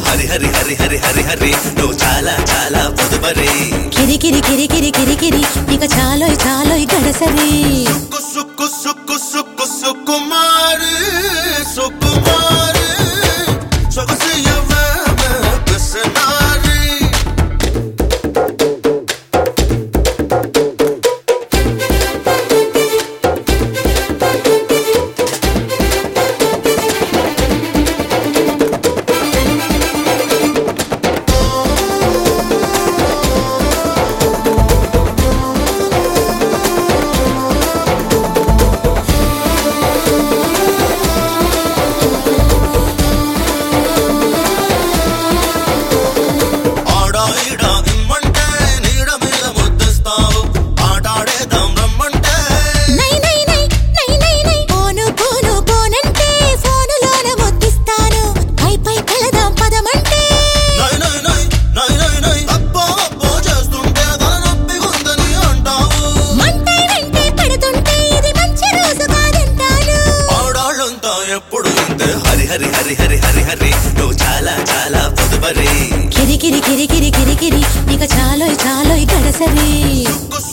హరి హరి హరి హరి హరి హరి నువ్వు చాలా చాలా పొదుపరి కిరికిరి కిరికిరి కిరికిరి ఇక చాలోయ్ చాలోయ్ గడసరి సుక్కు సుక్కు సుక్కు సుక్కు సుకుమారి సుకుమారి సొగసియవే పిసనారి ఆడా ఈడా ఇమ్మంటే నీడ మీద ముద్దిస్తావు ఆటాడేద్దాం రమ్మంటే నై నై నై నై నై నై పోను పోను పోనంటే ఫోనులోన ముద్దిస్తాను పై పై కలదాం పదమంటే నై నై నై నై నై నై అబ్బో అబ్బో చేస్తుంటే తల నొప్పిగుందని అంటావు మంటే వెంటే పడుతుంటే ఇది మంచి రోజు కాదంటాను ఆడాళ్ళంతా ఎప్పుడు ఇంతే హరి హరి హరి హరి హరి హరి నువ్వు చాలా చాలా పొదుపరి కిరికిరి కిరికిరి కిరికిరి ఇక చాలోయ్ చాలోయ్ గడసరి సుక్కు